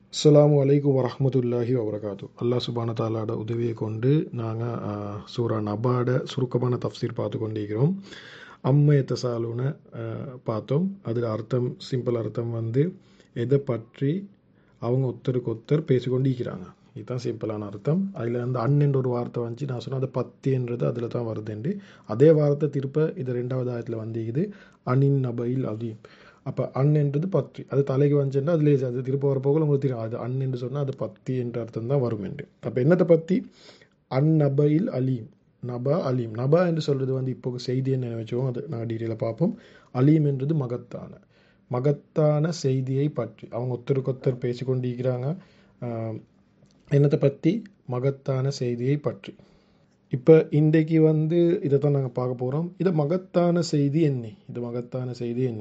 அஸ்ஸலாமு அலைக்கும் வரஹ்மத்துல்லாஹி வபரகாத்து அல்லாஹ் சுபான தாலாட உதவியை கொண்டு நாங்கள் சூரா நபாட சுருக்கமான தஃப்சீர் பார்த்து கொண்டிருக்கிறோம் அம்மையத்த சாலுன பார்த்தோம் அதில் அர்த்தம் சிம்பிள் அர்த்தம் வந்து எதை பற்றி அவங்க ஒருத்தருக்கு ஒருத்தர் பேசிக்கொண்டு இருக்கிறாங்க இதுதான் சிம்பிளான அர்த்தம் அதில் வந்து அண்ணன்ற ஒரு வார்த்தை வந்துச்சு நான் சொன்னேன் அது பத்தின்றது அதில் தான் வருதுண்டு அதே வார்த்தை திருப்ப இது ரெண்டாவது ஆயத்தில் வந்திக்குது அனின் நபைல் அதீம் அப்போ அண்ணன்றது பத்தி அது தலைக்கு வந்துச்சுன்னா அது லேஸ் அது திருப்ப வர போகல உங்களுக்கு தெரியும் அது அன் என்று சொன்னால் அது பத்தி என்ற அர்த்தம் தான் வரும் என்று அப்போ என்னத்தை பற்றி அன் நபைல் அலீம் நபா அலீம் நபா என்று சொல்கிறது வந்து இப்போ செய்தி என்ன நினைச்சோம் அது நாங்கள் டீட்டெயிலாக பார்ப்போம் அலீம் என்றது மகத்தான மகத்தான செய்தியை பற்றி அவங்க ஒருத்தருக்கு ஒருத்தர் பேசிக்கொண்டிருக்கிறாங்க என்னத்தை பற்றி மகத்தான செய்தியை பற்றி இப்போ இன்றைக்கு வந்து இதை தான் நாங்கள் பார்க்க போகிறோம் இது மகத்தான செய்தி என்ன இது மகத்தான செய்தி என்ன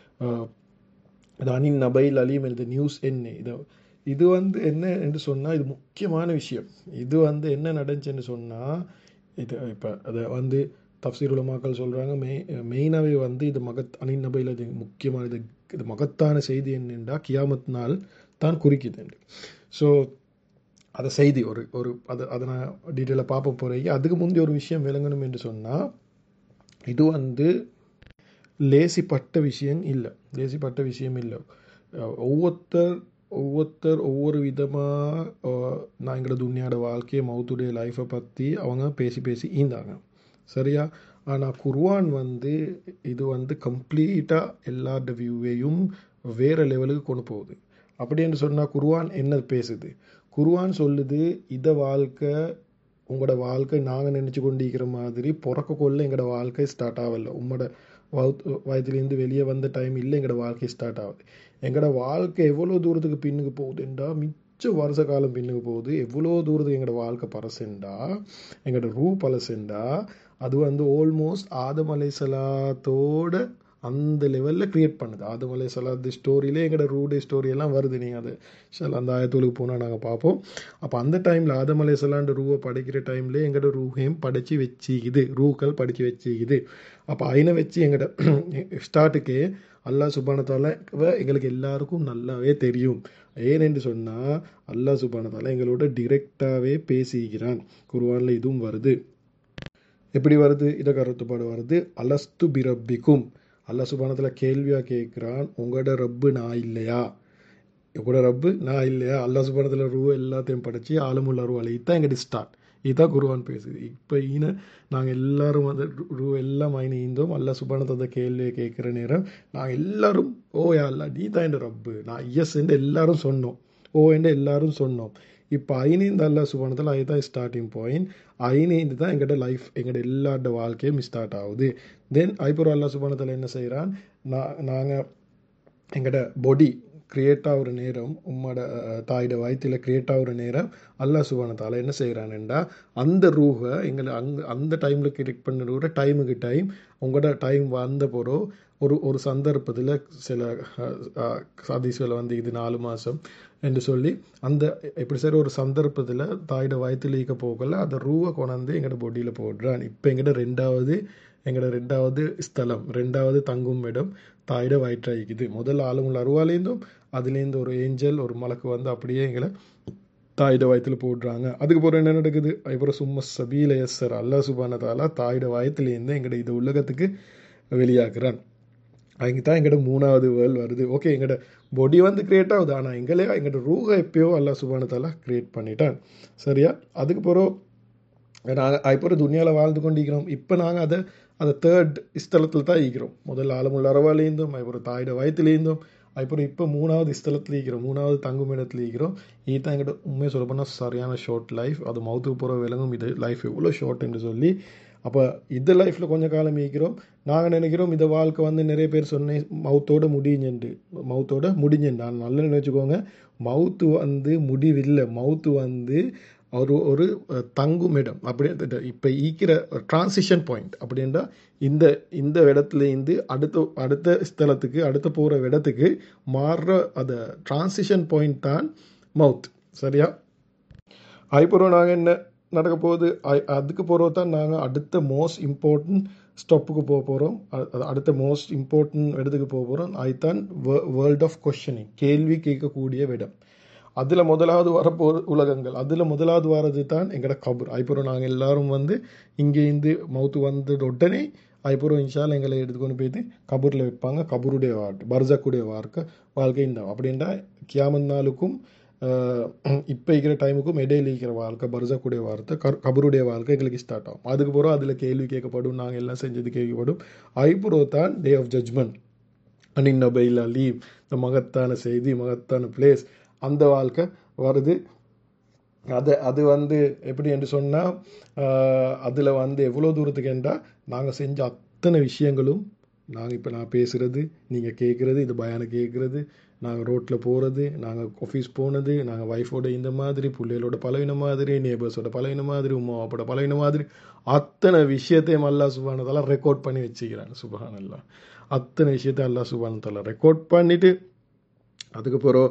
இது அனின் நபைல் அலீம் இது நியூஸ் என்ன இது இது வந்து என்ன என்று சொன்னால் இது முக்கியமான விஷயம் இது வந்து என்ன நடந்துச்சுன்னு சொன்னால் இது இப்போ அதை வந்து தப்சீர் உலமாக்கள் சொல்கிறாங்க மெய் மெயினாகவே வந்து இது மகத் அனின் நபையில் இது முக்கியமான இது இது மகத்தான செய்தி என்னென்றா கியாமத் நாள் தான் குறிக்குது ஸோ அதை செய்தி ஒரு ஒரு அதை அதை நான் டீட்டெயிலாக பார்ப்ப போகிறீங்க அதுக்கு முந்தைய ஒரு விஷயம் விளங்கணும் என்று சொன்னால் இது வந்து லேசிப்பட்ட விஷயம் இல்லை லேசிப்பட்ட விஷயம் இல்லை ஒவ்வொருத்தர் ஒவ்வொருத்தர் ஒவ்வொரு விதமாக நான் எங்களோட துணியோட வாழ்க்கையை மவுத்துடைய லைஃப்பை பற்றி அவங்க பேசி பேசி ஈந்தாங்க சரியா ஆனால் குர்வான் வந்து இது வந்து கம்ப்ளீட்டாக எல்லாரோட வியூவையும் வேறு லெவலுக்கு கொண்டு போகுது அப்படின்னு சொன்னால் குர்வான் என்ன பேசுது குர்வான் சொல்லுது இதை வாழ்க்கை உங்களோட வாழ்க்கை நாங்கள் நினச்சி கொண்டிருக்கிற மாதிரி பிறக்க கொள்ள எங்களோட வாழ்க்கை ஸ்டார்ட் ஆகலை உங்களோட வயதுலேருந்து வெளியே வந்த டைம் இல்லை எங்களோட வாழ்க்கை ஸ்டார்ட் ஆகுது எங்களோட வாழ்க்கை எவ்வளோ தூரத்துக்கு பின்னுக்கு போகுதுண்டா மிச்ச வருஷ காலம் பின்னுக்கு போகுது எவ்வளோ தூரத்துக்கு எங்களோட வாழ்க்கை பரசெண்டா எங்களோட ரூ பழசெண்டா அது வந்து ஆல்மோஸ்ட் ஆதம் அலைசலாத்தோட அந்த லெவலில் க்ரியேட் பண்ணுது ஆதம் அலை சலாத் ஸ்டோரியிலே எங்களோட ரூடே ஸ்டோரி எல்லாம் வருது நீங்கள் அது ஷல் அந்த ஆயத்தூளுக்கு போனால் நாங்கள் பார்ப்போம் அப்போ அந்த டைமில் ஆதம் அலை சலாண்டு ரூவை படைக்கிற டைம்லேயே எங்களோட ரூஹையும் படித்து வச்சுக்குது ரூக்கள் படித்து வச்சுக்குது அப்போ ஐனை வச்சு எங்களோட ஸ்டார்ட்டுக்கே அல்லா சுபானத்தால எங்களுக்கு எல்லாருக்கும் நல்லாவே தெரியும் ஏனென்று சொன்னால் அல்லா சுபானத்தால எங்களோட டிரெக்டாகவே பேசிக்கிறான் குருவானில் இதுவும் வருது எப்படி வருது இதை கருத்துப்பாடு வருது அலஸ்து பிரப்பிக்கும் அல்லா சுபானத்தில் கேள்வியாக கேட்குறான் உங்களோட ரப்பு நான் இல்லையா உங்களோட ரப்பு நான் இல்லையா அல்லா சுபானத்தில் ரூ எல்லாத்தையும் படித்து ஆளுமுள்ள ரூ அழைத்தான் எங்கிட்ட ஸ்டார்ட் இதுதான் குருவான் பேசுது இப்போ ஈன நாங்கள் எல்லாரும் வந்து ரூ எல்லாம் மைனி ஈந்தோம் அல்லா சுபானத்தை கேள்வியை கேட்குற நேரம் நாங்கள் எல்லாரும் ஓ அல்லா நீ தான் என் ரப்பு நான் எஸ் என்று எல்லாரும் சொன்னோம் ஓ என்று எல்லாரும் சொன்னோம் இப்போ ஐநேந்து அல்லா சுபானத்தில் அதுதான் ஸ்டார்டிங் பாயிண்ட் ஐநேந்து தான் எங்கள்கிட்ட லைஃப் எங்கள்ட எல்லாரோட வாழ்க்கையும் ஸ்டார்ட் ஆகுது தென் ஐப்புறம் அல்லா சுபானத்தில் என்ன செய்கிறான் நான் நாங்கள் எங்கள்ட பொடி கிரியேட் ஆகிற நேரம் உம்மோட தாயோட வயிற்றில் கிரியேட் ஆகிற நேரம் அல்லா சுபானத்தால் என்ன செய்கிறான்டா அந்த ரூஹை எங்களை அங்கே அந்த டைமில் கிரியேட் பண்ணுற டைமுக்கு டைம் உங்களோட டைம் வந்த போகிறோம் ஒரு ஒரு சந்தர்ப்பத்தில் சில சதீஸ்களை வந்து இது நாலு மாதம் என்று சொல்லி அந்த எப்படி சரி ஒரு சந்தர்ப்பத்தில் தாயோட வயத்தில் ஈக்க போகல அந்த ரூவை கொண்டாந்து எங்களோட பொடியில் போடுறான் இப்போ எங்கிட்ட ரெண்டாவது எங்களோட ரெண்டாவது ஸ்தலம் ரெண்டாவது தங்கும் இடம் தாயோட வயிற்றாயிக்குது முதல் ஆளுங்கள் அருவாலேருந்தும் அதுலேருந்து ஒரு ஏஞ்சல் ஒரு மலக்கு வந்து அப்படியே எங்களை தாயோட வயத்தில் போடுறாங்க அதுக்கு பிறகு என்ன நடக்குது அப்புறம் சும்மா சபீல எஸ்ஸர் அல்லா சுபானதாலா தாயோட வயத்துலேருந்து எங்களோட இது உலகத்துக்கு வெளியாக்குறான் அங்கே தான் எங்கள்ட மூணாவது வேர்ல்டு வருது ஓகே எங்களோட பொடி வந்து கிரியேட் ஆகுது ஆனால் எங்களே எங்களோட ரூஹை எப்பயோ அல்லா சுபானத்தாலா கிரியேட் பண்ணிட்டான் சரியா அதுக்கு பிறகு நாங்கள் இப்போ துனியாவில் வாழ்ந்து கொண்டிருக்கிறோம் இப்போ நாங்கள் அதை அதை தேர்ட் ஸ்தலத்தில் தான் ஈக்கிறோம் முதல்ல ஆலமுள்ள அரவாலேருந்தும் அப்புறம் தாயோட வயத்துலேருந்தும் அப்புறம் இப்போ மூணாவது ஸ்தலத்தில் ஈக்கிறோம் மூணாவது தங்கும் இடத்துல ஈக்கிறோம் இது தான் எங்கிட்ட உண்மையை சொல்ல போனால் சரியான ஷார்ட் லைஃப் அது மவுத்துக்கு போகிற விலங்கும் இது லைஃப் எவ்வளோ ஷார்ட் என்று சொல்லி அப்போ இந்த லைஃப்பில் கொஞ்சம் காலம் ஈக்கிறோம் நாங்கள் நினைக்கிறோம் இந்த வாழ்க்கை வந்து நிறைய பேர் சொன்னேன் மவுத்தோட முடிஞ்சண்டு மவுத்தோட முடிஞ்சண்டு நான் நல்லா நினச்சிக்கோங்க மவுத்து வந்து முடிவில்லை மவுத்து வந்து ஒரு ஒரு தங்கும் இடம் அப்படி இப்போ ஈக்கிற டிரான்சிஷன் பாயிண்ட் அப்படின்றா இந்த இந்த இடத்துலேருந்து அடுத்த அடுத்த ஸ்தலத்துக்கு அடுத்த போகிற இடத்துக்கு மாறுற அந்த டிரான்சிஷன் பாயிண்ட் தான் மவுத் சரியா அதுக்கப்புறம் நாங்கள் என்ன நடக்க போகுது அதுக்கு போகிறது தான் நாங்கள் அடுத்த மோஸ்ட் இம்பார்ட்டன்ட் ஸ்டெப்புக்கு போக போகிறோம் அடுத்த மோஸ்ட் இம்பார்ட்டன்ட் இடத்துக்கு போக போகிறோம் அதுதான் வேர்ல்ட் ஆஃப் கொஷனிங் கேள்வி கேட்கக்கூடிய இடம் அதில் முதலாவது வரப்போ உலகங்கள் அதில் முதலாவது வர்றது தான் எங்களோட கபர் அப்புறம் நாங்கள் எல்லாரும் வந்து இங்கேருந்து மவுத்து வந்த உடனே அதுக்கப்புறம் இன்ஷால் எங்களை எடுத்துக்கொண்டு போயிட்டு கபூரில் வைப்பாங்க கபூருடைய வாழ்க்கை பர்சக்குடைய வாழ்க்கை வாழ்க்கை இந்த அப்படின்டா கியாமத் நாளுக்கும் இப்போ இருக்கிற டைமுக்கும் இடையில இருக்கிற வாழ்க்கை பர்சக்குடைய வார்த்தை கர் கபருடைய வாழ்க்கை எங்களுக்கு ஸ்டார்ட் ஆகும் அதுக்கு பிறகு அதில் கேள்வி கேட்கப்படும் நாங்கள் எல்லாம் செஞ்சது கேட்கப்படும் அதுக்கப்புறம் தான் டே ஆஃப் ஜட்ஜ்மெண்ட் அனின் நபைலா லீவ் இந்த மகத்தான செய்தி மகத்தான பிளேஸ் அந்த வாழ்க்கை வருது அது அது வந்து எப்படி என்று சொன்னால் அதில் வந்து எவ்வளோ தூரத்துக்கு என்றால் நாங்கள் செஞ்ச அத்தனை விஷயங்களும் நாங்கள் இப்போ நான் பேசுகிறது நீங்கள் கேட்குறது இது பயானை கேட்குறது நாங்கள் ரோட்டில் போகிறது நாங்கள் ஆஃபீஸ் போனது நாங்கள் ஒய்ஃபோட இந்த மாதிரி பிள்ளைகளோட பழகின மாதிரி நேபர்ஸோட பழகின மாதிரி உமா அப்பாவோட பழகின மாதிரி அத்தனை விஷயத்தையும் அல்லா சுபானதெல்லாம் ரெக்கார்ட் பண்ணி வச்சுக்கிறாங்க சுபானல்லா அத்தனை விஷயத்தை அல்லா சுபானத்தால ரெக்கார்ட் பண்ணிவிட்டு அதுக்கப்புறம்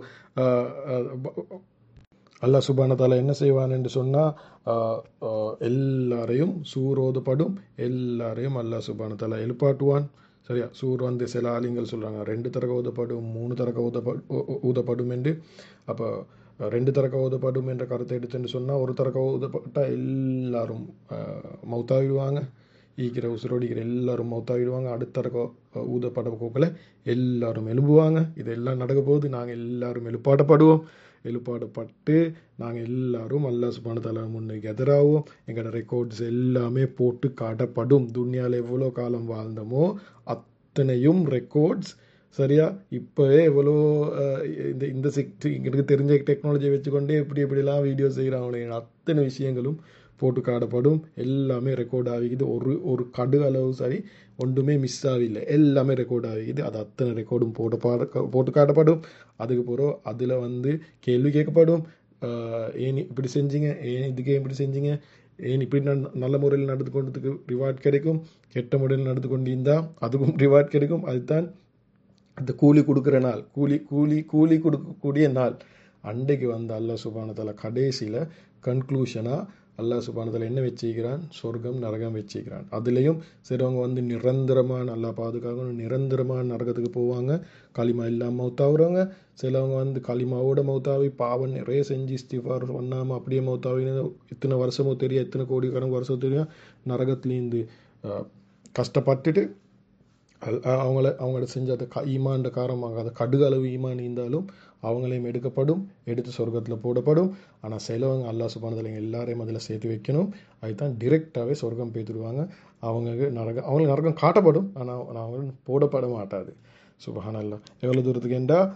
அல்லா சுபானத்தால என்ன செய்வான் என்று சொன்னால் எல்லாரையும் சூரோதப்படும் எல்லாரையும் அல்லா சுபானத்தால எழுப்பாட்டுவான் சரியா சூர் வந்து சில ஆலிங்கள் சொல்கிறாங்க ரெண்டு தரக்க ஊதப்படும் மூணு தரக்க ஊதப்படு ஊதப்படும் என்று அப்போ ரெண்டு தரக்க ஊதப்படும் என்ற கருத்தை எடுத்துன்னு சொன்னால் ஒரு தரக்க ஊதப்பட்டால் எல்லாரும் மௌத்தாகிடுவாங்க ஈக்கிற உசுரோடிக்கிற எல்லாரும் மௌத்தாகிடுவாங்க அடுத்த தரக்க ஊதப்பட போக்கில் எல்லாரும் எழுப்புவாங்க இதெல்லாம் நடக்க போகுது நாங்கள் எல்லாரும் எழுப்பாட்டப்படுவோம் எழுப்பாடப்பட்டு நாங்கள் எல்லாரும் அல்லா சுபானத்தால முன்னுக்கு எதிராகவும் எங்களோட ரெக்கார்ட்ஸ் எல்லாமே போட்டு காட்டப்படும் துன்யாவில் எவ்வளோ காலம் வாழ்ந்தோமோ அத்தனையும் ரெக்கார்ட்ஸ் சரியா இப்போவே எவ்வளோ இந்த இந்த சிக் எங்களுக்கு தெரிஞ்ச டெக்னாலஜியை வச்சுக்கொண்டே எப்படி எப்படிலாம் வீடியோ செய்கிறாங்க அத்தனை விஷயங்களும் போட்டு காட்டப்படும் எல்லாமே ரெக்கார்ட் ஆகிக்குது ஒரு ஒரு கடு அளவு சரி ஒன்றுமே மிஸ் ஆகவில்லை எல்லாமே ரெக்கார்ட் ஆகிக்குது அது அத்தனை ரெக்கார்டும் போட்டு பாட போட்டு காட்டப்படும் அதுக்கு பிறகு அதில் வந்து கேள்வி கேட்கப்படும் ஏன் இப்படி செஞ்சீங்க ஏன் இதுக்கு இப்படி செஞ்சீங்க ஏன் இப்படி நல்ல முறையில் நடந்து கொண்டதுக்கு ரிவார்ட் கிடைக்கும் கெட்ட முறையில் நடந்து கொண்டிருந்தால் அதுக்கும் ரிவார்ட் கிடைக்கும் அதுதான் அந்த கூலி கொடுக்குற நாள் கூலி கூலி கூலி கொடுக்கக்கூடிய நாள் அன்றைக்கு வந்து அல்லா சுபானத்தில் கடைசியில் கன்க்ளூஷனாக அல்லா சுபானத்தில் என்ன வச்சுக்கிறான் சொர்க்கம் நரகம் வச்சுக்கிறான் அதுலேயும் சிலவங்க வந்து நிரந்தரமாக நல்லா பாதுகாக்கணும் நிரந்தரமாக நரகத்துக்கு போவாங்க களிமா இல்லாமல் மௌத்தாகிறவங்க சிலவங்க வந்து களிமாவோட மௌத்தாவி பாவம் நிறைய செஞ்சு இஸ்திஃபார் பண்ணாமல் அப்படியே மௌத்தாவி இத்தனை வருஷமோ தெரியும் எத்தனை கோடி கணக்கு வருஷம் தெரியும் நரகத்துலேருந்து கஷ்டப்பட்டுட்டு அவங்கள அவங்கள செஞ்ச அந்த க ஈமான்ற காரமாக அந்த கடுகளவு ஈமான் இருந்தாலும் அவங்களையும் எடுக்கப்படும் எடுத்து சொர்க்கத்தில் போடப்படும் ஆனால் சிலவங்க அல்லா சுபானதில் எல்லாரையும் அதில் சேர்த்து வைக்கணும் அதுதான் டிரெக்டாகவே சொர்க்கம் பேத்துடுவாங்க அவங்க நரகம் அவங்களுக்கு நரகம் காட்டப்படும் ஆனால் அவங்க போடப்பட மாட்டாது சுபஹான் அல்லா எவ்வளோ தூரத்துக்கு என்றால்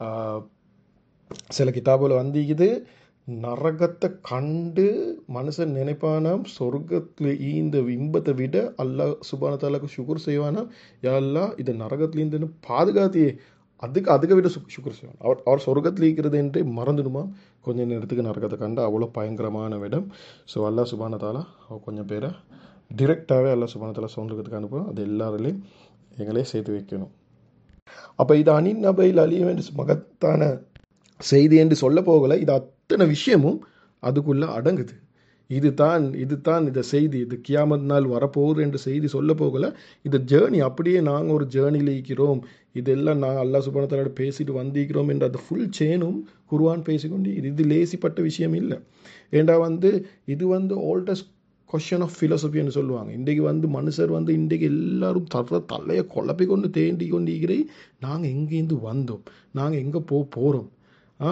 சில கிதாபில் வந்திக்குது நரகத்தை கண்டு மனுஷன் நினைப்பானாம் சொர்க்கத்தில் ஈந்த இன்பத்தை விட அல்லா சுபானத்தாலாக்கு சுகர் செய்வானாம் யாரெல்லாம் இதை நரகத்துலேருந்து பாதுகாத்தியே அதுக்கு அதுக்கு விட சு சுக்கர் செய்வான் அவர் அவர் சொர்க்கத்தில் இருக்கிறது என்றே மறந்துடுமா கொஞ்ச நேரத்துக்கு நரகத்தை கண்டு அவ்வளோ பயங்கரமான விடம் ஸோ அல்லா சுபானத்தாலா கொஞ்சம் பேரை டிரெக்டாகவே அல்லா சுபானத்தாலா சொர்க்கத்துக்கு அனுப்பும் அது எல்லாரிலையும் எங்களே சேர்த்து வைக்கணும் அப்போ இது அனின் நபையில் அழியும் என்று மகத்தான செய்தி என்று சொல்ல போகலை இது அத்தனை விஷயமும் அதுக்குள்ளே அடங்குது இது தான் இது தான் இந்த செய்தி இது கியாமத் நாள் வரப்போகுது என்ற செய்தி சொல்ல போகல இந்த ஜேர்னி அப்படியே நாங்கள் ஒரு ஜேர்னியில் இருக்கிறோம் இதெல்லாம் நான் அல்லா சுபானத்தோட பேசிட்டு வந்திருக்கிறோம் என்ற அந்த ஃபுல் செயினும் குருவான் பேசிக்கொண்டு இது இது லேசிப்பட்ட விஷயம் இல்லை ஏண்டா வந்து இது வந்து ஓல்டஸ்ட் கொஷன் ஆஃப் ஃபிலோசபின்னு சொல்லுவாங்க இன்றைக்கு வந்து மனுஷர் வந்து இன்றைக்கு எல்லாரும் தர தலையை குழப்பி கொண்டு தேண்டி கொண்டு இருக்கிறே நாங்கள் எங்கேருந்து வந்தோம் நாங்கள் எங்கே போக போகிறோம் ஆ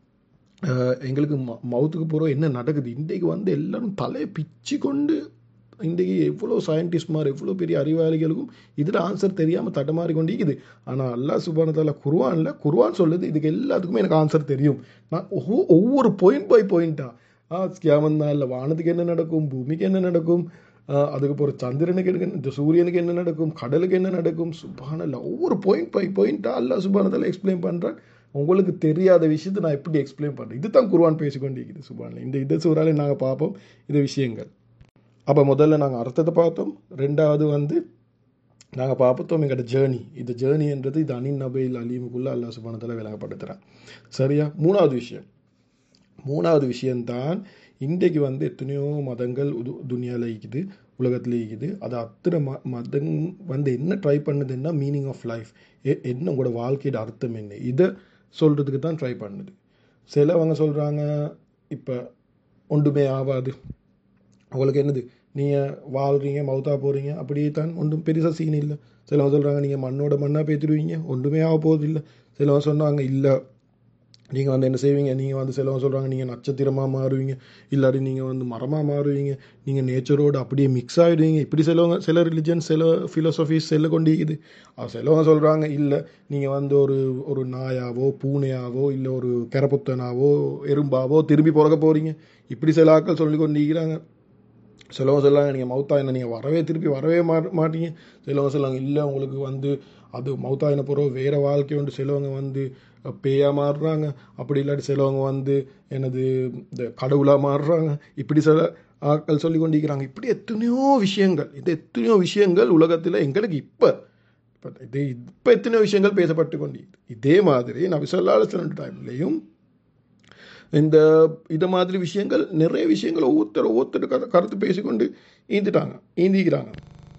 எங்களுக்கு ம மவுத்துக்கு போகிறோம் என்ன நடக்குது இன்றைக்கு வந்து எல்லாரும் தலையை பிச்சு கொண்டு இன்றைக்கி எவ்வளோ சயின்டிஸ்ட்மார் எவ்வளோ பெரிய அறிவாளிகளுக்கும் இதில் ஆன்சர் தெரியாமல் தட்டமாறி கொண்டிருக்குது ஆனால் அல்லா சுபானத்தால குருவான்ல குருவான் சொல்லுது இதுக்கு எல்லாத்துக்குமே எனக்கு ஆன்சர் தெரியும் நான் ஒவ்வொரு பாயிண்ட் பை பாயிண்ட்டாக ஆ கியாமந்தான் இல்லை வானத்துக்கு என்ன நடக்கும் பூமிக்கு என்ன நடக்கும் அதுக்கப்புறம் சந்திரனுக்கு என்ன இந்த சூரியனுக்கு என்ன நடக்கும் கடலுக்கு என்ன நடக்கும் சுபானில் ஒவ்வொரு பாயிண்ட் பை பாயிண்ட்டாக அல்லா சுபானத்தால் எக்ஸ்பிளைன் பண்ணுறேன் உங்களுக்கு தெரியாத விஷயத்தை நான் எப்படி எக்ஸ்பிளைன் பண்ணுறேன் இது தான் குருவான் பேசிக்கொண்டிருக்குது சுபானில் இந்த இதை சூறாலே நாங்கள் பார்ப்போம் இந்த விஷயங்கள் அப்போ முதல்ல நாங்கள் அர்த்தத்தை பார்த்தோம் ரெண்டாவது வந்து நாங்கள் பார்ப்போம் எங்களோட ஜேர்னி இந்த ஜேர்னின்றது இது அனின் நபையில் அலீமுக்குள்ளே அல்லா சுபானத்தில் விளங்கப்படுத்துகிறேன் சரியா மூணாவது விஷயம் மூணாவது விஷயந்தான் இன்றைக்கு வந்து எத்தனையோ மதங்கள் உது துனியாவில் இருக்குது உலகத்தில் இருக்குது அது அத்தனை ம மதம் வந்து என்ன ட்ரை பண்ணுதுன்னா மீனிங் ஆஃப் லைஃப் என்ன உங்களோட வாழ்க்கையோட அர்த்தம் என்ன இதை சொல்கிறதுக்கு தான் ட்ரை பண்ணுது சிலவங்க சொல்கிறாங்க இப்போ ஒன்றுமே ஆகாது உங்களுக்கு என்னது நீங்கள் வாழ்கிறீங்க மவுத்தா போகிறீங்க அப்படியே தான் ஒன்றும் பெருசாக சீன் இல்லை சிலவங்க சொல்கிறாங்க நீங்கள் மண்ணோட மண்ணாக பேத்துருவீங்க ஒன்றுமே ஆக போகுது இல்லை சிலவங்க சொன்னாங்க இல்லை நீங்கள் வந்து என்ன செய்வீங்க நீங்கள் வந்து சிலவங்க சொல்கிறாங்க நீங்கள் நட்சத்திரமாக மாறுவீங்க இல்லாட்டி நீங்கள் வந்து மரமாக மாறுவீங்க நீங்கள் நேச்சரோடு அப்படியே மிக்ஸ் ஆகிடுவீங்க இப்படி சிலவங்க சில ரிலிஜன் சில ஃபிலோசஃபிஸ் செல்ல கொண்டிருக்குது அது சிலவங்க சொல்கிறாங்க இல்லை நீங்கள் வந்து ஒரு ஒரு நாயாவோ பூனையாவோ இல்லை ஒரு கரப்புத்தனாவோ எறும்பாவோ திரும்பி பிறக்க போகிறீங்க இப்படி சில ஆட்கள் சொல்லி கொண்டிருக்கிறாங்க சிலவங்க சொல்லுவாங்க நீங்கள் மௌத்தா என்ன நீங்கள் வரவே திருப்பி வரவே மா மாட்டீங்க சிலவங்க சொல்லுவாங்க இல்லை உங்களுக்கு வந்து அது மௌத்தாயின பிறகு வேறு வாழ்க்கை உண்டு சிலவங்க வந்து பேயாக மாறுறாங்க அப்படி இல்லாட்டி சிலவங்க வந்து எனது இந்த கடவுளாக மாறுறாங்க இப்படி சில ஆட்கள் சொல்லி கொண்டிருக்கிறாங்க இப்படி எத்தனையோ விஷயங்கள் இது எத்தனையோ விஷயங்கள் உலகத்தில் எங்களுக்கு இப்போ இப்போ இது இப்போ எத்தனையோ விஷயங்கள் பேசப்பட்டு கொண்டு இதே மாதிரி நான் விசல்லால சில டைம்லேயும் இந்த இது மாதிரி விஷயங்கள் நிறைய விஷயங்கள் ஒவ்வொருத்தர் ஒவ்வொருத்தர் கரு கருத்து பேசிக்கொண்டு ஈந்துட்டாங்க ஈந்திக்கிறாங்க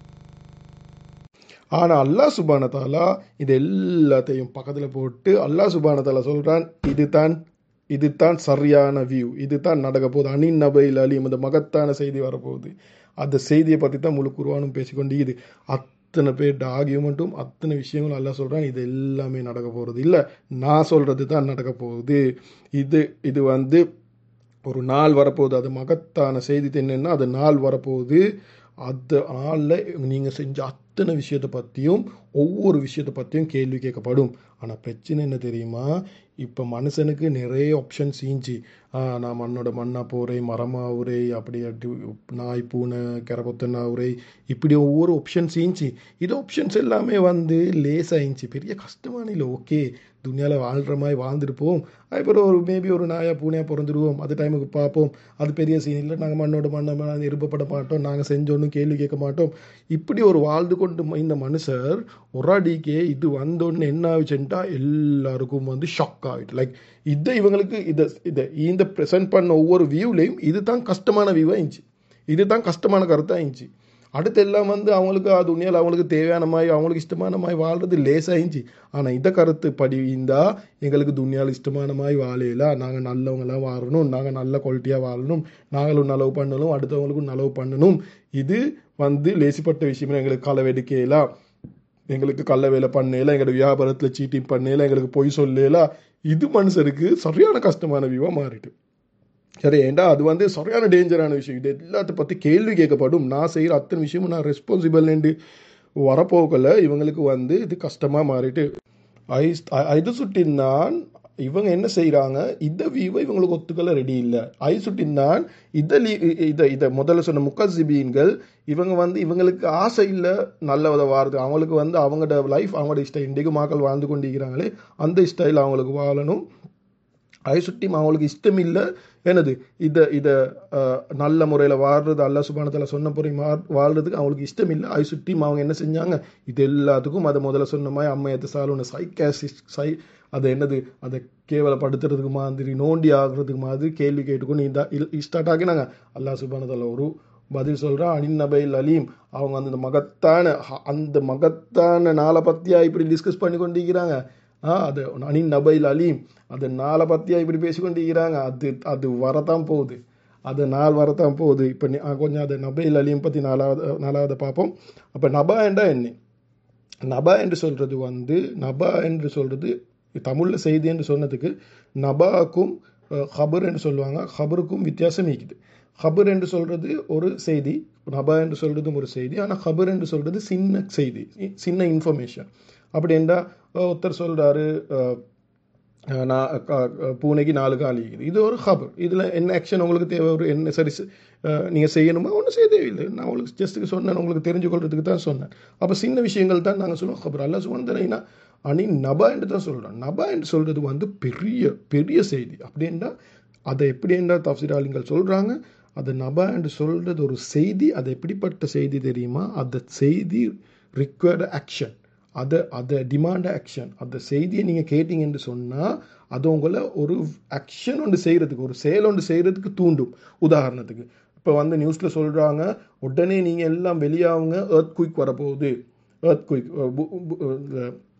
ஆனால் அல்லாஹ் சுபானத்தாலா இது எல்லாத்தையும் பக்கத்தில் போட்டு அல்லாஹ் சுபானத்தாலா சொல்கிறான் இது தான் இது தான் சரியான வியூ இது தான் நடக்க போகுது அனின் நபையில் அலியும் அந்த மகத்தான செய்தி வரப்போகுது அந்த செய்தியை பற்றி தான் முழு குருவானும் பேசிக்கொண்டு இது அத்தனை பேர் ஆகியுமெண்ட்டும் அத்தனை விஷயங்களும் அல்லா சொல்கிறான் இது எல்லாமே நடக்க போகிறது இல்லை நான் சொல்கிறது தான் நடக்க போகுது இது இது வந்து ஒரு நாள் வரப்போகுது அது மகத்தான செய்தி என்னென்னா அது நாள் வரப்போகுது அந்த ஆளில் நீங்கள் செஞ்ச அத்தனை விஷயத்தை பற்றியும் ஒவ்வொரு விஷயத்தை பற்றியும் கேள்வி கேட்கப்படும் ஆனால் பிரச்சனை என்ன தெரியுமா இப்போ மனுஷனுக்கு நிறைய ஆப்ஷன்ஸ் ஈஞ்சி நான் மண்ணோட மண்ணா போகிறேன் மரமாக உரை அப்படி அப்படி நாய் பூனை கரபொத்தனா உரை இப்படி ஒவ்வொரு ஆப்ஷன்ஸ் ஈஞ்சி இது ஆப்ஷன்ஸ் எல்லாமே வந்து லேசாகிஞ்சி பெரிய கஷ்டமான இல்லை ஓகே துனியாவில் வாழ்கிற மாதிரி வாழ்ந்துருப்போம் அதுக்கப்புறம் ஒரு மேபி ஒரு நாயா பூனையாக பிறந்துடுவோம் அது டைமுக்கு பார்ப்போம் அது பெரிய சீன் இல்லை நாங்கள் மண்ணோட மண்ணை விருப்பப்பட மாட்டோம் நாங்கள் செஞ்சோன்னு கேள்வி கேட்க மாட்டோம் இப்படி ஒரு வாழ்ந்து கொண்டு இந்த மனுஷர் ஒரு அடிக்கே இது வந்தோன்னு என்ன ஆச்சுட்டா எல்லாருக்கும் வந்து ஷாக் ஆகிட்டு லைக் இதை இவங்களுக்கு இதை இதை இந்த ப்ரெசென்ட் பண்ண ஒவ்வொரு வியூலையும் இது தான் கஷ்டமான வியூவாக இருந்துச்சு இது தான் கஷ்டமான கருத்தாக இருந்துச்சு அடுத்து எல்லாம் வந்து அவங்களுக்கு அது உண்மையில் அவங்களுக்கு தேவையான மாதிரி அவங்களுக்கு இஷ்டமான மாதிரி வாழ்றது லேசாகிஞ்சி ஆனால் இந்த கருத்து படி இருந்தால் எங்களுக்கு துணியால் இஷ்டமான மாதிரி வாழையில நாங்கள் நல்லவங்களாம் வாழணும் நாங்கள் நல்ல குவாலிட்டியாக வாழணும் நாங்களும் நலவு பண்ணணும் அடுத்தவங்களுக்கும் நலவு பண்ணணும் இது வந்து லேசிப்பட்ட விஷயம் எங்களுக்கு களவெடுக்கலாம் எங்களுக்கு கள்ள வேலை பண்ணல எங்களோட வியாபாரத்தில் சீட்டிங் பண்ணல எங்களுக்கு பொய் சொல்லலாம் இது மனுஷருக்கு சரியான கஷ்டமான வியூவாக மாறிட்டு சரி ஏண்டா அது வந்து சரியான டேஞ்சரான விஷயம் இது எல்லாத்த பற்றி கேள்வி கேட்கப்படும் நான் செய்கிற அத்தனை விஷயமும் நான் ரெஸ்பான்சிபிள் என்று வரப்போகல இவங்களுக்கு வந்து இது கஷ்டமாக மாறிட்டு ஐ இது சுட்டினான் இவங்க என்ன செய்கிறாங்க இந்த வியூவை இவங்களுக்கு ஒத்துக்கல ரெடி இல்லை ஐ சுட்டினான் இதை இதை இதை முதல்ல சொன்ன முக்கசிபீன்கள் இவங்க வந்து இவங்களுக்கு ஆசை இல்லை நல்ல வித வாருது அவங்களுக்கு வந்து அவங்களோட லைஃப் அவங்களோட இஷ்டம் இன்றைக்கு மக்கள் வாழ்ந்து கொண்டிருக்கிறாங்களே அந்த ஸ்டைல் அவங்களுக்கு வாழணும் அதை சுட்டி அவங்களுக்கு இஷ்டம் இல்லை என்னது இதை இதை நல்ல முறையில் வாழ்றது அல்ல சுபானத்தில் சொன்ன பொறி மா வாழ்றதுக்கு அவங்களுக்கு இஷ்டம் இல்லை அதை சுட்டி அவங்க என்ன செஞ்சாங்க இது எல்லாத்துக்கும் அதை முதல்ல சொன்ன மாதிரி அம்மையத்தை சாலோன சைக்காசிஸ்ட் சை அதை என்னது அதை கேவலப்படுத்துறதுக்கு மாதிரி நோண்டி ஆகுறதுக்கு மாதிரி கேள்வி கேட்டுக்கொண்டு இந்த ஸ்டார்ட் ஆகினாங்க அல்லா சுபானத்தில் ஒரு பதில் சொல்கிறா அனின் நபைல் அலீம் அவங்க அந்த மகத்தான அந்த மகத்தான நாளை பற்றியா இப்படி டிஸ்கஸ் பண்ணி கொண்டிருக்கிறாங்க ஆ அது அனின் நபைல் அலீம் அது நாளை பற்றியா இப்படி பேசிக்கொண்டிருக்கிறாங்க அது அது வரத்தான் போகுது அது நாள் வரத்தான் போகுது இப்போ கொஞ்சம் அது நபைல் அலீம் பற்றி நாலாவது நாலாவது பார்ப்போம் அப்போ நபா என்றா என்ன நபா என்று சொல்கிறது வந்து நபா என்று சொல்கிறது தமிழில் செய்தி என்று சொன்னதுக்கு நபாக்கும் ஹபர் என்று சொல்லுவாங்க ஹபருக்கும் வித்தியாசம் இருக்குது ஹபர் என்று சொல்கிறது ஒரு செய்தி நபா என்று சொல்கிறதும் ஒரு செய்தி ஆனால் ஹபர் என்று சொல்கிறது சின்ன செய்தி சின்ன இன்ஃபர்மேஷன் அப்படி என்றால் ஒருத்தர் சொல்கிறாரு நான் பூனைக்கு நாலு கால் இருக்குது இது ஒரு ஹபர் இதில் என்ன ஆக்ஷன் உங்களுக்கு தேவை ஒரு என்ன சரி நீங்கள் செய்யணுமா ஒன்றும் செய்ய தேவையில்லை நான் உங்களுக்கு ஜஸ்ட்டுக்கு சொன்னேன் உங்களுக்கு தெரிஞ்சு கொள்றதுக்கு தான் சொன்னேன் அப்போ சின்ன விஷயங்கள் தான் நாங்கள் சொல்லுவோம் ஹபர் அல்ல சுமந்தனைனா அணி நபா என்று தான் சொல்கிறோம் நபா என்று சொல்கிறது வந்து பெரிய பெரிய செய்தி அப்படின்னா அதை எப்படி என்றால் தப்சிராளிங்கள் சொல்கிறாங்க அது நபா என்று சொல்கிறது ஒரு செய்தி அது எப்படிப்பட்ட செய்தி தெரியுமா அந்த செய்தி ரிக்வயர்டு ஆக்ஷன் அதை அதை டிமாண்ட் ஆக்ஷன் அந்த செய்தியை நீங்கள் கேட்டீங்கன்னு சொன்னால் அது உங்களை ஒரு ஆக்ஷன் ஒன்று செய்கிறதுக்கு ஒரு செயல் ஒன்று செய்கிறதுக்கு தூண்டும் உதாரணத்துக்கு இப்போ வந்து நியூஸில் சொல்கிறாங்க உடனே நீங்கள் எல்லாம் வெளியாகுங்க ஏர்த் குயிக் வரப்போகுது ஏர்த் குயிக்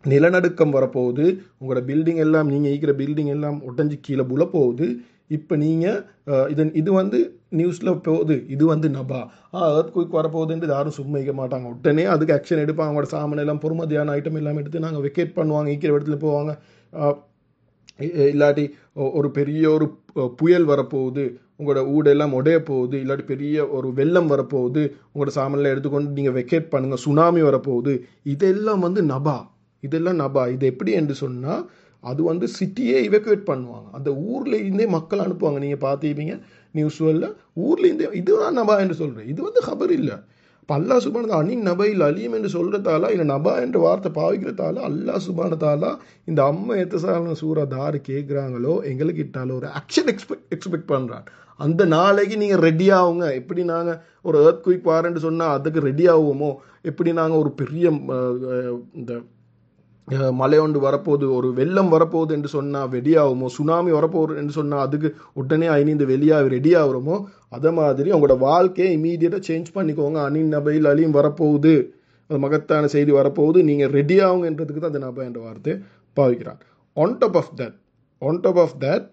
நிலநடுக்கம் வரப்போகுது உங்களோட பில்டிங் எல்லாம் நீங்கள் ஈக்கிற பில்டிங் எல்லாம் உடஞ்சி கீழே புல போகுது இப்போ நீங்கள் இது இது வந்து நியூஸில் போகுது இது வந்து நபா ஆ ஏர்த் குயிக் வரப்போகுதுன்ட்டு யாரும் சும்மா வைக்க மாட்டாங்க உடனே அதுக்கு ஆக்ஷன் எடுப்பாங்க அவங்களோட சாமான் எல்லாம் பொறுமதியான ஐட்டம் எல்லாம் எடுத்து நாங்கள் வெக்கேட் பண்ணுவாங்க ஈக்கிற இடத்துல போவாங்க ஆ, இ- இல்லாட்டி ஒ- ஒரு பெரிய ஒரு பு- புயல் வரப்போகுது உங்களோட ஊடெல்லாம் உடைய போகுது இல்லாட்டி பெரிய ஒரு வெள்ளம் வரப்போகுது உங்களோட சாமான்லாம் எடுத்துக்கொண்டு நீங்கள் வெக்கேட் பண்ணுங்க சுனாமி வரப்போகுது இதெல்லாம் வந்து நபா இதெல்லாம் நபா இது எப்படி என்று சொன்னால் அது வந்து சிட்டியே இவெக்குவேட் பண்ணுவாங்க அந்த ஊர்ல இருந்தே மக்கள் அனுப்புவாங்க நீங்கள் பார்த்துப்பீங்க நியூஸ்வல்ல ஊர்ல இருந்தே இதுதான் நபா என்று சொல்கிறேன் இது வந்து ஹபர் இல்லை இப்போ அல்லா சுபானது அனின் நபையில் அலியும் என்று சொல்கிறதால இல்லை நபா என்ற வார்த்தை பாவிக்கிறதால அல்லா சுபானதால இந்த அம்மா எத்தசால சூரா தாரு கேட்குறாங்களோ எங்களுக்கு இட்டால ஒரு ஆக்ஷன் எக்ஸ்பெக்ட் எக்ஸ்பெக்ட் பண்ணுறான் அந்த நாளைக்கு நீங்கள் ரெடி ஆகுங்க எப்படி நாங்கள் ஒரு ஏர்த் குயிக் வாரன்னு சொன்னால் அதுக்கு ரெடி ஆகுவோமோ எப்படி நாங்கள் ஒரு பெரிய அஹ், அஹ், இந்த அஹ், மழை ஒன்று வரப்போகுது ஒரு வெள்ளம் வரப்போகுது என்று சொன்னால் வெடியாகுமோ சுனாமி வரப்போகுது என்று சொன்னால் அதுக்கு உடனே ஐநீந்து வெளியாக ரெடி ஆகுறோமோ அதை மாதிரி உங்களோட வாழ்க்கையை இமீடியட்டாக சேஞ்ச் பண்ணிக்கோங்க அனின் நபையில் அலியும் வரப்போகுது அது மகத்தான செய்தி வரப்போகுது நீங்கள் ரெடி ஆகுங்கன்றதுக்கு தான் அந்த நபை என்ற வார்த்தை பாவிக்கிறான் on top of that on top of that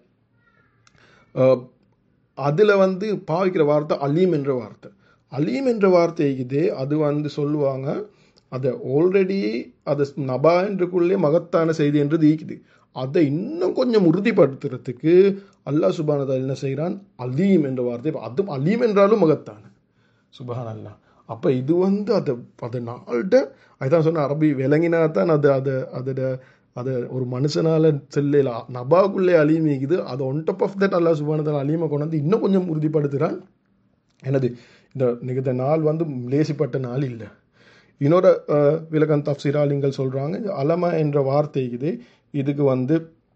அதில் வந்து பாவிக்கிற வார்த்தை அலீம் என்ற வார்த்தை அலீம் என்ற வார்த்தை இருக்குது அது வந்து சொல்லுவாங்க அதை ஆல்ரெடி அது நபா என்றுக்குள்ளே மகத்தான செய்தி என்றது ஈக்குது அதை இன்னும் கொஞ்சம் உறுதிப்படுத்துறதுக்கு அல்லாஹ் சுபானதா என்ன செய்கிறான் அலீம் என்ற வார்த்தை அது அலீம் என்றாலும் மகத்தான சுபஹான் அல்லா அப்போ இது வந்து அதை அது நாள்கிட்ட அதுதான் சொன்ன அரபி விளங்கினா தான் அது அதை அதோட அதை ஒரு மனுஷனால செல்ல நபாக்குள்ளே அலீமிக்குது அது ஒன் டாப் ஆஃப் தட் அல்லா சுபானதால் அலீமை கொண்டு வந்து இன்னும் கொஞ்சம் உறுதிப்படுத்துகிறான் எனது இந்த நிகழ்ந்த நாள் வந்து லேசிப்பட்ட நாள் இல்லை இன்னொரு அஹ், விலகன் தப்சிராலிங்கள் சொல்கிறாங்க இந்த அலம என்ற வார்த்தை இது இதுக்கு வந்து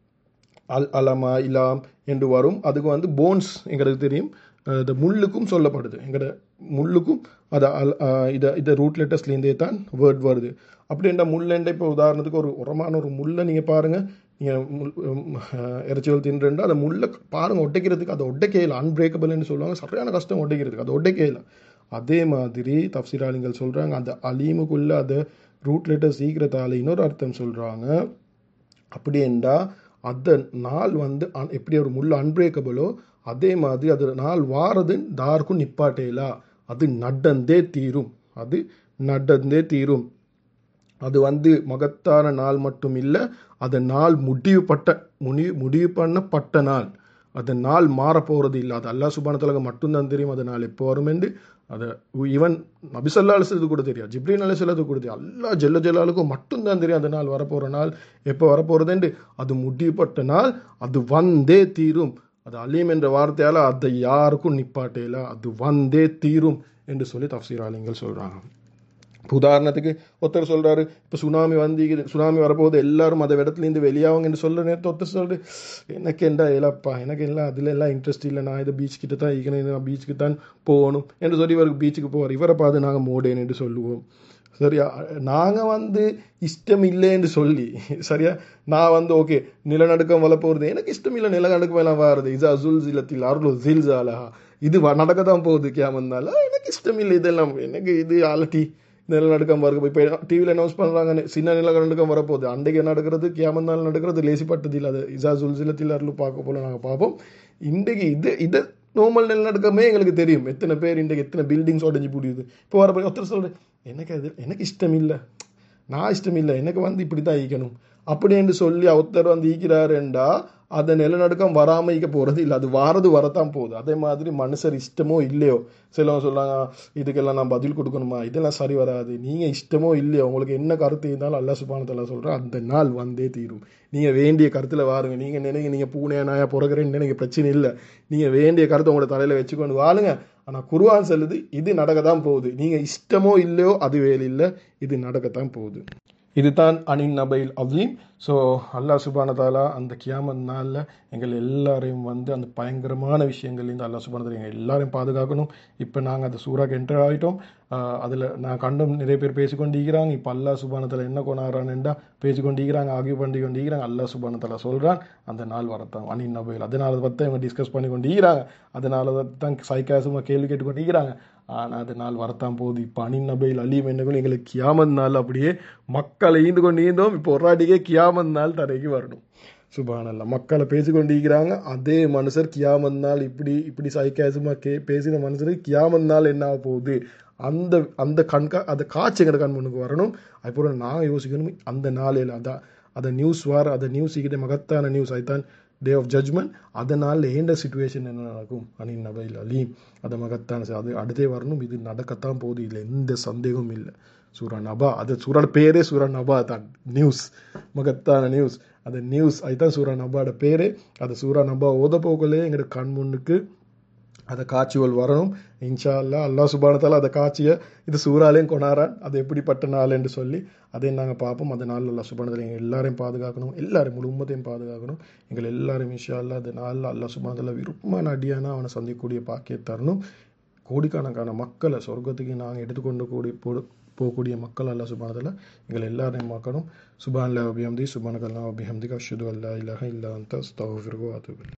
அல் அலமா இலாம் என்று வரும் அதுக்கு வந்து போன்ஸ் எங்களுக்கு தெரியும் அஹ், இந்த முள்ளுக்கும் சொல்லப்படுது எங்களோட முள்ளுக்கும் அது அல் அஹ், இதை இதை ரூட் லெட்டர்ஸ்லேருந்தே தான் வேர்ட் வருது அப்படின்ற முள்ளெண்டை இப்போ உதாரணத்துக்கு ஒரு உரமான ஒரு முள்ளை நீங்கள் பாருங்கள் நீங்கள் முள் உம், அஹ், இறைச்சிகள் தின்றா அந்த முள்ளை பாருங்கள் ஒட்டைக்கிறதுக்கு அதை ஒட்டைக்கையில் அன்பிரேக்கபிள்னு சொல்லுவாங்க சரியான கஷ்டம் ஒட்டைக்கிறதுக்கு அதை ஒட்டைக்கையில் அதே மாதிரி தப்சிராலிங்கள் சொல்கிறாங்க அந்த அலீமுக்குள்ளே அதை ரூட் லெட்டர் சீக்கிரத்தால் இன்னொரு அர்த்தம் சொல்கிறாங்க அப்படி என்றா அந்த நாள் வந்து அன்- எப்படி ஒரு முள் அன்பிரேக்கபிளோ அதே மாதிரி அது நாள் வாரது தாருக்கும் நிப்பாட்டேலா அது நடந்தே தீரும் அது நடந்தே தீரும் அது வந்து மகத்தான நாள் மட்டும் இல்லை அது நாள் முடிவுப்பட்ட முடி முடிவு பண்ணப்பட்ட நாள் அது நாள் மாறப் போகிறது இல்லை அது அல்லாஹ் சுபானத்தலக மட்டும்தான் தெரியும் அது நாள் எப்போ வரும் என்று அது ஈவன் நபிசல்லா அலிசது கூட தெரியும் ஜிப்ரீன் அலிசல்லது கூட தெரியும் அல்லா ஜெல்ல ஜலாலுக்கும் மட்டும்தான் தெரியும் அந்த நாள் வரப்போகிற நாள் எப்போ வரப்போகிறதுண்டு அது முடிவுப்பட்ட நாள் அது வந்தே தீரும் அது அலீம் என்ற வார்த்தையால் அதை யாருக்கும் நிப்பாட்டேல அது வந்தே தீரும் என்று சொல்லி தப்சீர் ஆலிங்கள் சொல்கிறாங்க இப்போ உதாரணத்துக்கு ஒருத்தர் சொல்றாரு இப்போ சுனாமி வந்து சுனாமி வரப்போகுது எல்லாரும் அந்த இடத்துலேருந்து வெளியாகுங்க என்று சொல்ற நேரத்தை ஒருத்தர் சொல்றாரு எனக்கு என்ன இல்லப்பா எனக்கு எல்லாம் அதில் எல்லாம் இன்ட்ரெஸ்ட் இல்லை நான் இது பீச் கிட்ட தான் இருக்கணும் நான் பீச்சுக்கு தான் போகணும் என்று சொல்லி இவருக்கு பீச்சுக்கு போவார் இவரை பார்த்து நாங்கள் மோடேன் என்று சொல்லுவோம் சரியா நாங்கள் வந்து இஷ்டம் இல்லைன்னு சொல்லி சரியா நான் வந்து ஓகே நிலநடுக்கம் வள போகிறது எனக்கு இஷ்டம் இல்லை நிலநடுக்கம் எல்லாம் வருது இசா ஜுல் ஜிலத்தில் அருள் ஜில்ஜாலா இது வ- நடக்க தான் போகுது கேமந்தால எனக்கு இஷ்டம் இல்லை இதெல்லாம் எனக்கு இது அலட்டி நிலநடுக்கம் வருது இப்போ டிவியில் அனௌன்ஸ் பண்ணுறாங்க சின்ன நிலநடுக்கம் வரப்போகுது அன்றைக்கு நடக்கிறது கேமந்தால் நடக்கிறது லேசிப்பட்டது இல்லை அது இசா ஜுல் ஜிலத்தில் அருள் பார்க்க போல நாங்கள் பார்ப்போம் இன்றைக்கு இது இது நார்மல் நிலநடுக்கமே எங்களுக்கு தெரியும் எத்தனை பேர் இன்றைக்கு எத்தனை பில்டிங்ஸ் உடஞ்சி முடியுது இப்போ வர ஒருத்தர் சொல்கிறேன் எனக்கு அது எனக்கு இஷ்டம் இல்லை நான் இஷ்டம் இல்லை எனக்கு வந்து இப்படி தான் ஈக்கணும் அப்படின்னு சொல்லி ஒருத்தர் வந்து ஈக்கிறாருண்டா அந்த நிலநடுக்கம் வராமல் ஈக்க போகிறது இல்லை அது வாரது வரத்தான் போகுது அதே மாதிரி மனுஷர் இஷ்டமோ இல்லையோ சிலவங்க சொல்றாங்க இதுக்கெல்லாம் நான் பதில் கொடுக்கணுமா இதெல்லாம் சரி வராது நீங்கள் இஷ்டமோ இல்லையோ உங்களுக்கு என்ன கருத்து இருந்தாலும் அல்லா சுபானத்தெல்லாம் சொல்கிறேன் அந்த நாள் வந்தே தீரும் நீங்கள் வேண்டிய கருத்தில் வாருங்க நீங்கள் நினைங்க நீங்கள் பூனையா நாயா பிறகுறேன்னு நினைக்க பிரச்சனை இல்லை நீங்கள் வேண்டிய கருத்தை உங்களோட தலையில் வச்சுக்கொண்டு வாழுங்க ஆனால் குருவான் சொல்லுது இது நடக்க தான் போகுது நீங்கள் இஷ்டமோ இல்லையோ அது வேலை இல்லை இது நடக்கத்தான் போகுது இதுதான் அனின் நபைல் அலீம் ஸோ அல்லாஹ் சுபான தாலா அந்த கியாமத் நாளில் எங்கள் எல்லாரையும் வந்து அந்த பயங்கரமான விஷயங்கள்லேருந்து அல்லாஹ் சுபான தாலா எங்கள் எல்லாரையும் பாதுகாக்கணும் இப்போ நாங்கள் அந்த சூறாக்கு என்டர் ஆகிட்டோம் அதில் நான் கண்டும் நிறைய பேர் பேசிக்கொண்டிருக்கிறாங்க இப்போ அல்லாஹ் சுபான தாலா என்ன கொண்டாடுறான்டா பேசிக்கொண்டிருக்கிறாங்க ஆகிய பண்ணி கொண்டிருக்கிறாங்க அல்லாஹ் சுபான தாலா சொல்கிறான் அந்த நாள் வரத்தான் அனின் நபையில் அதனால பற்றி இவங்க டிஸ்கஸ் பண்ணி கொண்டிருக்கிறாங்க அதனால தான் சைக்காசமாக கேள்வி கேட்டு கொண்டிருக்கிறாங்க ஆனால் அது நாள் வரத்தான் போகுது இப்போ அனின் நபையில் அலீம் என்னங்களும் எங்களுக்கு கியாமத் நாள் அப்படியே மக்களை ஈந்து கொண்டு ஈந்தோம் இப்போ ஒரு வாட்டிக்கே கியாமத் நாள் தரைக்கு வரணும் சுபானல்ல மக்களை பேசிக்கொண்டிருக்கிறாங்க அதே மனுஷர் கியாமத் நாள் இப்படி இப்படி சைக்காசமாக கே பேசின மனுஷருக்கு கியாமத் நாள் என்ன ஆக போகுது அந்த அந்த கண்கா அந்த காட்சி எங்கள் கண் முன்னுக்கு வரணும் அதுக்கப்புறம் நான் யோசிக்கணும் அந்த நாளில் அதான் அதை நியூஸ் வார அதை நியூஸ் கிட்ட மகத்தான நியூஸ் அதுதான் டே ஆஃப் ஜட்ஜ்மெண்ட் அதனால் ஏண்ட சுச்சுவேஷன் என்ன நடக்கும் அனின் நபைல் அலீம் அதை மகத்தான அது அடுத்தே வரணும் இது நடக்கத்தான் போகுது இல்லை எந்த சந்தேகமும் இல்லை சூரா நபா அது சூறாட பேரே சூரா நபா தான் நியூஸ் மகத்தான நியூஸ் அந்த நியூஸ் அதுதான் சூரா நபாட பேரே அது சூரா நபா ஓத போகலே எங்களோட கண் முன்னுக்கு அதை காட்சிகள் வரணும் இன்ஷா அல்லா அல்லா சுபானத்தால் அந்த காட்சியை இது சூறாலையும் கொண்டாடுறான் அது எப்படிப்பட்ட நாள் என்று சொல்லி அதையும் நாங்கள் பார்ப்போம் அந்த நாளில் அல்லா சுபானத்தில் எங்கள் எல்லாரையும் பாதுகாக்கணும் எல்லாரும் முழு உம்மத்தையும் பாதுகாக்கணும் எங்கள் எல்லாரும் இன்ஷா அல்லா அந்த நாளில் அல்லா சுபானத்தில் விருப்பமான அடியானா அவனை சந்திக்கக்கூடிய பாக்கிய தரணும் கோடிக்கணக்கான மக்களை சொர்க்கத்துக்கு நாங்கள் எடுத்துக்கொண்டு கூடி போ போகக்கூடிய மக்கள் அல்லா சுபானத்தில் எங்கள் எல்லாரையும் பார்க்கணும் சுபான் அல்லா அபிஹம்தி சுபானக் அல்லா அபிஹம்திக் அஷது அல்லா இலஹ இல்லா அந்த ஸ்தஃபிர்கோ அதுபில்